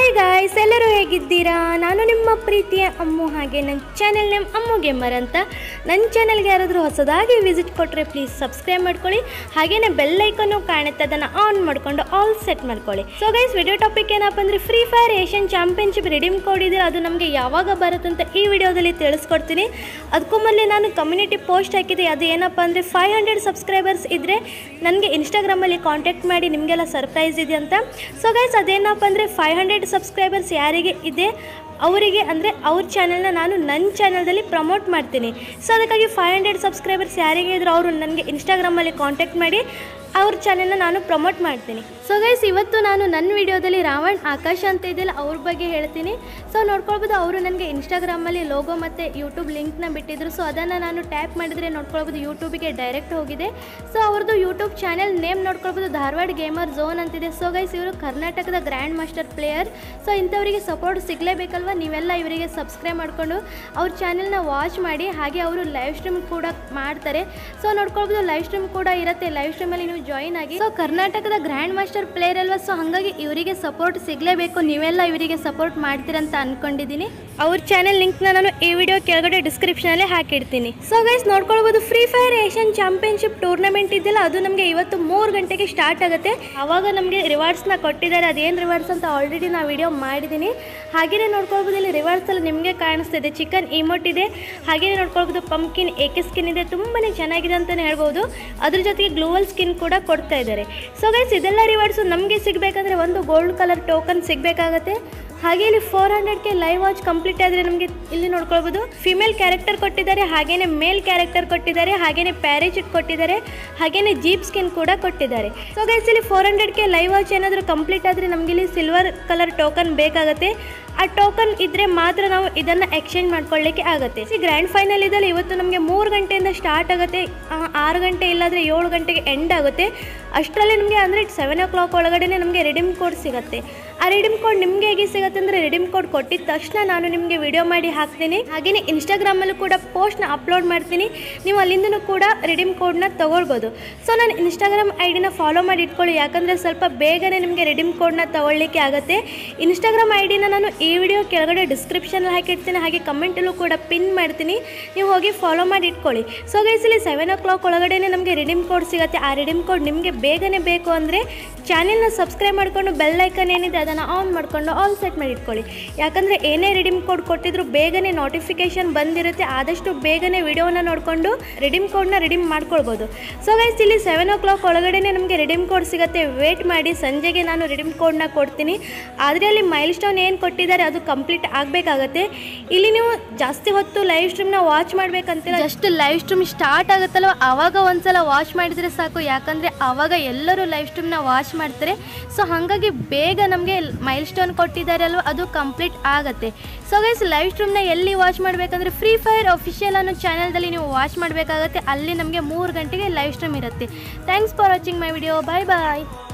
hi guys ಎಲ್ಲರೂ ಹೇಗಿದ್ದೀರಾ ನಾನು ನಿಮ್ಮ ಪ್ರೀತಿಯ ಅಮ್ಮು ಹಾಗೆ ನನ್ನ ಚಾನೆಲ್ ನೇಮ್ ಅಮ್ಮು ಗೆಮ್ಮರ್ ಅಂತ ನನ್ನ ಚಾನೆಲ್ಗೆ ಯಾರಾದರೂ ಹೊಸದಾಗಿ ವಿಸಿಟ್ ಕೊಟ್ಟರೆ ಪ್ಲೀಸ್ ಸಬ್ಸ್ಕ್ರೈಬ್ ಮಾಡ್ಕೊಳ್ಳಿ ಹಾಗೆಯೇ ಬೆಲ್ ಐಕನ್ನು ಕಾಣುತ್ತೆ ಅದನ್ನು ಆನ್ ಮಾಡಿಕೊಂಡು ಆಲ್ ಸೆಟ್ ಮಾಡ್ಕೊಳ್ಳಿ ಸೊ ಗೈಸ್ ವಿಡಿಯೋ ಟಾಪಿಕ್ ಏನಪ್ಪ ಅಂದರೆ Free Fire Asian championship redeem code ಇದೆ ಅದು ನಮಗೆ ಯಾವಾಗ ಬರುತ್ತೆ ಅಂತ ಈ ವಿಡಿಯೋದಲ್ಲಿ ತಿಳಿಸ್ಕೊಡ್ತೀನಿ ಅದಕ್ಕೂ ಮೊದಲೇ ನಾನು ಕಮ್ಯುನಿಟಿ ಪೋಸ್ಟ್ ಹಾಕಿದೆ ಅದು ಏನಪ್ಪ ಅಂದರೆ ಫೈವ್ ಹಂಡ್ರೆಡ್ ಸಬ್ಸ್ಕ್ರೈಬರ್ಸ್ ಇದ್ದರೆ ನನಗೆ ಇನ್ಸ್ಟಾಗ್ರಾಮಲ್ಲಿ ಕಾಂಟ್ಯಾಕ್ಟ್ ಮಾಡಿ ನಿಮಗೆಲ್ಲ ಸರ್ಪ್ರೈಸ್ ಇದೆ ಅಂತ ಸೊ ಗೈಸ್ ಅದೇನಪ್ಪ ಅಂದರೆ ಫೈವ್ ಹಂಡ್ರೆಡ್ ಸಬ್ಸ್ಕ್ರೈಬರ್ಸ್ ಯಾರಿಗೆ ಇದೆ ಅವರಿಗೆ ಅಂದರೆ ಅವ್ರ ಚಾನಲ್ನ ನಾನು ನನ್ನ ಚಾನಲ್ದಲ್ಲಿ ಪ್ರಮೋಟ್ ಮಾಡ್ತೀನಿ ಸೊ ಅದಕ್ಕಾಗಿ ಫೈವ್ ಹಂಡ್ರೆಡ್ ಸಬ್ಸ್ಕ್ರೈಬರ್ಸ್ ಯಾರಿಗೆ ಇದ್ರು ಅವರು ನನಗೆ ಇನ್ಸ್ಟಾಗ್ರಾಮಲ್ಲಿ ಕಾಂಟ್ಯಾಕ್ಟ್ ಮಾಡಿ ಅವ್ರ ಚಾನೆಲ್ನ ನಾನು ಪ್ರಮೋಟ್ ಮಾಡ್ತೀನಿ ಸೊ ಗೈಸ್ ಇವತ್ತು ನಾನು ನನ್ನ ವಿಡಿಯೋದಲ್ಲಿ ರಾವಣ್ ಆಕಾಶ ಅಂತ ಇದೆಯಲ್ಲ ಅವ್ರ ಬಗ್ಗೆ ಹೇಳ್ತೀನಿ ಸೊ ನೋಡ್ಕೊಳ್ಬೋದು ಅವರು ನನಗೆ ಇನ್ಸ್ಟಾಗ್ರಾಮಲ್ಲಿ ಲೋಗೋ ಮತ್ತು ಯೂಟ್ಯೂಬ್ ಲಿಂಕ್ನ ಬಿಟ್ಟಿದ್ರು ಸೊ ಅದನ್ನು ನಾನು ಟ್ಯಾಪ್ ಮಾಡಿದರೆ ನೋಡ್ಕೊಳ್ಬೋದು ಯೂಟ್ಯೂಬಿಗೆ ಡೈರೆಕ್ಟ್ ಹೋಗಿದೆ ಸೊ ಅವ್ರದ್ದು ಯೂಟ್ಯೂಬ್ ಚಾನೆಲ್ ನೇಮ್ ನೋಡ್ಕೊಳ್ಬೋದು ಧಾರವಾಡ ಗೇಮರ್ ಝೋನ್ ಅಂತಿದೆ ಸೊ ಗೈಸ್ ಇವರು ಕರ್ನಾಟಕದ ಗ್ರ್ಯಾಂಡ್ ಮಾಸ್ಟರ್ ಪ್ಲೇಯರ್ ಸೊ ಇಂಥವರಿಗೆ ಸಪೋರ್ಟ್ ಸಿಗಲೇಬೇಕಲ್ವ ನೀವೆಲ್ಲ ಇವರಿಗೆ ಸಬ್ಸ್ಕ್ರೈಬ್ ಮಾಡಿಕೊಂಡು ಅವ್ರ ಚಾನೆಲ್ನ ವಾಚ್ ಮಾಡಿ ಹಾಗೆ ಅವರು ಲೈವ್ ಸ್ಟ್ರೀಮ್ ಕೂಡ ಮಾಡ್ತಾರೆ ಸೊ ನೋಡ್ಕೊಳ್ಬೋದು ಲೈವ್ ಸ್ಟ್ರೀಮ್ ಕೂಡ ಇರುತ್ತೆ ಲೈವ್ ಸ್ಟ್ರೀಮಲ್ಲಿ ನೀವು ಜಾಯಿನ್ ಆಗಿ ಸೊ ಕರ್ನಾಟಕದ ಗ್ರ್ಯಾಂಡ್ ಮಾಸ್ಟರ್ ಪ್ಲೇಯರ್ ಅಲ್ವಾ ಸೊ ಹಾಗಾಗಿ ಇವರಿಗೆ ಸಪೋರ್ಟ್ ಸಿಗಲೇಬೇಕು ನೀವೆಲ್ಲ ಇವರಿಗೆ ಸಪೋರ್ಟ್ ಮಾಡ್ತೀರಂತ ಅನ್ಕೊಂಡಿದ್ದೀನಿ ಅವ್ರ ಚಾನೆಲ್ ಲಿಂಕ್ನ ನಾನು ಈ ವಿಡಿಯೋ ಕೆಳಗಡೆ ಡಿಸ್ಕ್ರಿಪ್ಷನಲ್ಲೇ ಹಾಕಿಡ್ತೀನಿ ಸೊ ಗೈಸ್ ನೋಡ್ಕೊಳ್ಬೋದು Free Fire Asian championship tournament ಇದೆಯಲ್ಲ ಅದು ನಮಗೆ ಇವತ್ತು ಮೂರು ಗಂಟೆಗೆ ಸ್ಟಾರ್ಟ್ ಆಗುತ್ತೆ ಆವಾಗ ನಮಗೆ ರಿವಾರ್ಡ್ಸ್ನ ಕೊಟ್ಟಿದ್ದಾರೆ ಅದೇನು ರಿವಾರ್ಡ್ಸ್ ಅಂತ ಆಲ್ರೆಡಿ ನಾನು ವಿಡಿಯೋ ಮಾಡಿದ್ದೀನಿ ಹಾಗೆಯೇ ನೋಡ್ಕೊಳ್ಬೋದು ಇಲ್ಲಿ ರಿವಾರ್ಡ್ಸಲ್ಲಿ ನಿಮಗೆ ಕಾಣಿಸ್ತಿದೆ ಚಿಕನ್ ಇಮೋಟ್ ಇದೆ ಹಾಗೆಯೇ ನೋಡ್ಕೊಳ್ಬೋದು ಪಂಪ್ಕಿನ್ ಏಕೆ ಸ್ಕಿನ್ ಇದೆ ತುಂಬಾ ಚೆನ್ನಾಗಿದೆ ಅಂತಲೇ ಹೇಳ್ಬೋದು ಅದ್ರ ಜೊತೆಗೆ ಗ್ಲೋವಲ್ ಸ್ಕಿನ್ ಕೂಡ ಕೊಡ್ತಾ ಇದ್ದಾರೆ ಸೊ ಗೈಸ್ ಇದೆಲ್ಲ ರಿವಾರ್ಡ್ಸು ನಮಗೆ ಸಿಗಬೇಕಂದ್ರೆ ಒಂದು ಗೋಲ್ಡ್ ಕಲರ್ ಟೋಕನ್ ಸಿಗಬೇಕಾಗತ್ತೆ ಹಾಗೆ ಇಲ್ಲಿ ಫೋರ್ ಹಂಡ್ರೆಡ್ಗೆ ಲೈವ್ ವಾಚ್ ಕಂಪ್ಲೀಟ್ ಆದರೆ ನಮಗೆ ಇಲ್ಲಿ ನೋಡ್ಕೊಳ್ಬೋದು ಫಿಮೇಲ್ ಕ್ಯಾರೆಕ್ಟರ್ ಕೊಟ್ಟಿದ್ದಾರೆ ಹಾಗೇನೆ ಮೇಲ್ ಕ್ಯಾರೆಕ್ಟರ್ ಕೊಟ್ಟಿದ್ದಾರೆ ಹಾಗೇನೆ ಪ್ಯಾರೇಚೂಟ್ ಕೊಟ್ಟಿದ್ದಾರೆ ಹಾಗೇನೆ ಜೀಪ್ ಸ್ಕಿನ್ ಕೂಡ ಕೊಟ್ಟಿದ್ದಾರೆ ಸೊ ಗೈಸ್ ಇಲ್ಲಿ ಫೋರ್ ಹಂಡ್ರೆಡ್ಗೆ ಲೈವ್ ವಾಚ್ ಏನಾದರೂ ಕಂಪ್ಲೀಟ್ ಆದರೆ ನಮಗೆ ಇಲ್ಲಿ ಸಿಲ್ವರ್ ಕಲರ್ ಟೋಕನ್ ಬೇಕಾಗುತ್ತೆ ಆ ಟೋಕನ್ ಇದ್ರೆ ಮಾತ್ರ ನಾವು ಇದನ್ನು ಎಕ್ಸ್ಚೇಂಜ್ ಮಾಡ್ಕೊಳ್ಳಿಕ್ಕೆ ಆಗುತ್ತೆ ಸಿ ಗ್ರ್ಯಾಂಡ್ ಫೈನಲ್ ಇದ್ದಲ್ಲಿ ಇವತ್ತು ನಮಗೆ ಮೂರು ಗಂಟೆಯಿಂದ ಸ್ಟಾರ್ಟ್ ಆಗುತ್ತೆ ಆ, ಆರು ಗಂಟೆ ಇಲ್ಲಾಂದರೆ ಏಳು ಗಂಟೆಗೆ ಎಂಡ್ ಆಗುತ್ತೆ ಅಷ್ಟರಲ್ಲಿ ನಮಗೆ ಅಂದರೆ ಸೆವೆನ್ ಓ ಕ್ಲಾಕ್ ಒಳಗಡೆ ನಮಗೆ ರಿಡೀಮ್ ಕೋಡ್ ಸಿಗುತ್ತೆ ಆ ರಿಡೀಮ್ ಕೋಡ್ ನಿಮಗೆ ಹೇಗೆ ಸಿಗುತ್ತೆ ಅಂದರೆ ರಿಡೀಮ್ ಕೋಡ್ ಕೊಟ್ಟಿದ ತಕ್ಷಣ ನಾನು ನಿಮಗೆ ವಿಡಿಯೋ ಮಾಡಿ ಹಾಕ್ತೀನಿ ಹಾಗೆಯೇ ಇನ್ಸ್ಟಾಗ್ರಾಮಲ್ಲೂ ಕೂಡ ಪೋಸ್ಟ್ನ ಅಪ್ಲೋಡ್ ಮಾಡ್ತೀನಿ ನೀವು ಅಲ್ಲಿಂದನೂ ಕೂಡ ರಿಡೀಮ್ ಕೋಡ್ನ ತೊಗೊಳ್ಬೋದು ಸೊ ನಾನು ಇನ್ಸ್ಟಾಗ್ರಾಮ್ ಐ ಡಿನ ಫಾಲೋ ಮಾಡಿ ಇಟ್ಕೊಳ್ಳಿ ಯಾಕಂದರೆ ಸ್ವಲ್ಪ ಬೇಗನೆ ನಿಮಗೆ ರಿಡೀಮ್ ಕೋಡ್ನ ತೊಗೊಳ್ಳಿಕ್ಕೆ ಆಗುತ್ತೆ ಇನ್ಸ್ಟಾಗ್ರಾಮ್ ಐ ಡಿನ ನಾನು ಈ ವಿಡಿಯೋ ಕೆಳಗಡೆ ಡಿಸ್ಕ್ರಿಪ್ಷನಲ್ಲಿ ಹಾಕಿರ್ತೀನಿ ಹಾಗೆ ಕಮೆಂಟಲ್ಲೂ ಕೂಡ ಪಿನ್ ಮಾಡ್ತೀನಿ ನೀವು ಹೋಗಿ ಫಾಲೋ ಮಾಡಿ ಇಟ್ಕೊಳ್ಳಿ ಸೊ ಗೈಸ್ ಇಲ್ಲಿ ಸೆವೆನ್ ಓ ಕ್ಲಾಕ್ ಒಳಗಡೆ ನಮಗೆ ರಿಡೀಮ್ ಕೋಡ್ ಸಿಗುತ್ತೆ ಆ ರಿಡೀಮ್ ಕೋಡ್ ನಿಮಗೆ ಬೇಗನೆ ಬೇಕು ಅಂದರೆ ಚಾನೆಲ್ನ ಸಬ್ಸ್ಕ್ರೈಬ್ ಮಾಡಿಕೊಂಡು ಬೆಲ್ ಐಕನ್ ಏನಿದೆ ಅದನ್ನು ಆನ್ ಮಾಡಿಕೊಂಡು ಆಲ್ ಸೆಟ್ ಮಾಡಿ ಇಟ್ಕೊಳ್ಳಿ ಯಾಕಂದರೆ ಏನೇ ರಿಡೀಮ್ ಕೋಡ್ ಕೊಟ್ಟಿದ್ರು ಬೇಗನೆ ನೋಟಿಫಿಕೇಶನ್ ಬಂದಿರುತ್ತೆ ಆದಷ್ಟು ಬೇಗನೆ ವಿಡಿಯೋನ ನೋಡಿಕೊಂಡು ರಿಡೀಮ್ ಕೋಡ್ನ ರಿಡೀಮ್ ಮಾಡ್ಕೊಳ್ಬೋದು ಸೊ ಗೈಸ್ ಇಲ್ಲಿ ಸೆವೆನ್ ಓ ಕ್ಲಾಕ್ ಒಳಗಡೆ ನಮಗೆ ರಿಡೀಮ್ ಕೋಡ್ ಸಿಗುತ್ತೆ ವೇಟ್ ಮಾಡಿ ಸಂಜೆಗೆ ನಾನು ರಿಡೀಮ್ ಕೋಡ್ನ ಕೊಡ್ತೀನಿ ಆದರೆ ಅಲ್ಲಿ ಮೈಲ್ ಸ್ಟೋನ್ ಏನು ಕೊಟ್ಟಿದ್ದಾರೆ ಅದು ಕಂಪ್ಲೀಟ್ ಆಗಬೇಕಾಗತ್ತೆ ಇಲ್ಲಿ ನೀವು ಜಾಸ್ತಿ ಹೊತ್ತು ಲೈವ್ ಸ್ಟ್ರೀಮ್ನ ವಾಚ್ ಮಾಡಬೇಕಂತಿಲ್ಲ ಜಸ್ಟ್ ಲೈವ್ ಸ್ಟ್ರೀಮ್ ಸ್ಟಾರ್ಟ್ ಆಗುತ್ತಲ್ವ ಆವಾಗ ಒಂದ್ಸಲ ವಾಚ್ ಮಾಡಿದರೆ ಸಾಕು ಯಾಕಂದರೆ ಆವಾಗ ಎಲ್ಲರೂ ಲೈವ್ ಸ್ಟ್ರೀಮ್ನ ವಾಚ್ ಮಾಡ್ತಾರೆ ಸೊ ಹಾಗಾಗಿ ಬೇಗ ನಮಗೆ ಮೈಲ್ ಸ್ಟೋನ್ ಕೊಟ್ಟಿದ್ದಾರೆ ಅಲ್ವ ಅದು ಕಂಪ್ಲೀಟ್ ಆಗುತ್ತೆ ಸೊ ಗೈಸ್ ಲೈವ್ ಸ್ಟ್ರೀಮ್ನ ಎಲ್ಲಿ ವಾಚ್ ಮಾಡಬೇಕಂದ್ರೆ ಫ್ರೀ ಫೈರ್ ಅಫಿಷಿಯಲ್ ಅನ್ನೋ ಚಾನಲ್ದಲ್ಲಿ ನೀವು ವಾಚ್ ಮಾಡಬೇಕಾಗತ್ತೆ ಅಲ್ಲಿ ನಮಗೆ ಮೂರು ಗಂಟೆಗೆ ಲೈವ್ ಸ್ಟ್ರೀಮ್ ಇರುತ್ತೆ thanks for watching my video bye bye